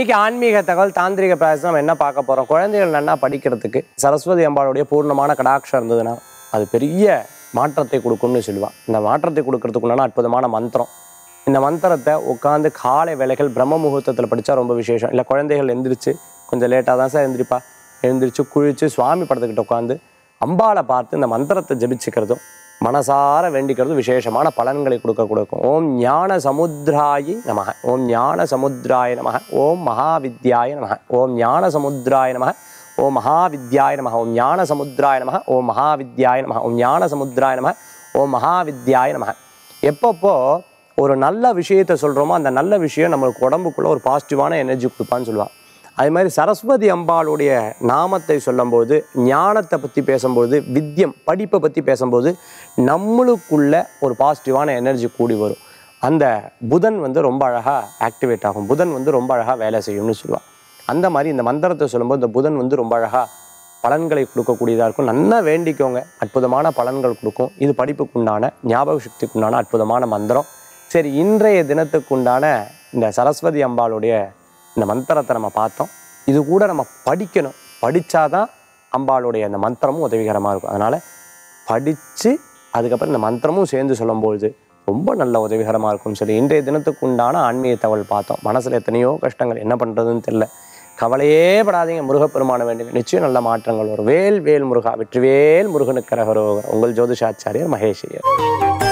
இன்னைக்கு ஆன்மீக தகவல் தாந்திரிக பிராயசம் நம்ம என்ன பார்க்க போறோம் குழந்தைகள் நன்னா படிக்கிறதுக்கு சரஸ்வதி அம்பாளுடைய பூர்ணமான கடாட்சம் இருந்ததுன்னா அது பெரிய மாற்றத்தை கொடுக்கும்னு சொல்லுவாள் இந்த மாற்றத்தை கொடுக்கறதுக்கு உண்டான அற்புதமான மந்திரம் இந்த மந்திரத்தை உட்காந்து காலை வேலைகள் பிரம்ம முகூர்த்தத்தில் படித்தா ரொம்ப விசேஷம் இல்லை குழந்தைகள் எந்திரிச்சு கொஞ்சம் லேட்டாக தான் சார் எந்திரிப்பா எழுந்திரிச்சு குளிச்சு சுவாமி படத்துக்கிட்ட உட்காந்து அம்பாளை பார்த்து இந்த மந்திரத்தை ஜபிச்சுக்கிறதும் மனசார வேண்டிக்கிறதும் விசேஷமான பலன்களை கொடுக்க கொடுக்கும் ஓம் ஞான சமுத்ராயி நமக ஓம் ஞான சமுத்ராய நமக ஓம் மகாவித்யாய நமக ஓம் ஞான சமுத்ராய நமக ஓம் மகாவித்யாய நமக ஓம் ஞான சமுத்ராய நமக ஓம் மகாவித்யாய நமக ஓம் ஞான சமுத்ராய நமக ஓம் மகாவித்யாய நமக எப்பப்போ ஒரு நல்ல விஷயத்தை சொல்கிறோமோ அந்த நல்ல விஷயம் நம்மளுக்கு உடம்புக்குள்ள ஒரு பாசிட்டிவான எனர்ஜி கொடுப்பான்னு சொல்லுவாள் அது மாதிரி சரஸ்வதி அம்பாளுடைய நாமத்தை சொல்லும்போது ஞானத்தை பற்றி பேசும்போது வித்யம் படிப்பை பற்றி பேசும்போது நம்மளுக்குள்ள ஒரு பாசிட்டிவான எனர்ஜி கூடி வரும் அந்த புதன் வந்து ரொம்ப அழகாக ஆக்டிவேட் ஆகும் புதன் வந்து ரொம்ப அழகாக வேலை செய்யும்னு சொல்லுவாள் அந்த மாதிரி இந்த மந்திரத்தை சொல்லும்போது இந்த புதன் வந்து ரொம்ப அழகாக பலன்களை கொடுக்கக்கூடியதாக இருக்கும் நல்லா வேண்டிக்கோங்க அற்புதமான பலன்கள் கொடுக்கும் இது படிப்புக்குண்டான ஞாபக சக்திக்குண்டான அற்புதமான மந்திரம் சரி இன்றைய தினத்துக்குண்டான இந்த சரஸ்வதி அம்பாளுடைய இந்த மந்திரத்தை நம்ம பார்த்தோம் இது கூட நம்ம படிக்கணும் படித்தாதான் அம்பாளுடைய அந்த மந்திரமும் உதவிகரமாக இருக்கும் அதனால் படித்து அதுக்கப்புறம் இந்த மந்திரமும் சேர்ந்து சொல்லும்பொழுது ரொம்ப நல்ல உதவிகரமாக இருக்கும் சரி இன்றைய தினத்துக்கு உண்டான ஆன்மீக தகவல் பார்த்தோம் மனசில் எத்தனையோ கஷ்டங்கள் என்ன பண்ணுறதுன்னு தெரியல கவலையே படாதீங்க முருகப்பெருமான வேண்டிய நிச்சயம் நல்ல மாற்றங்கள் வரும் வேல் வேல் முருகா வெற்றிவேல் முருகனுக்கு ரகரோகர் உங்கள் ஜோதிஷாச்சாரியர் மகேஷ் ஐயர்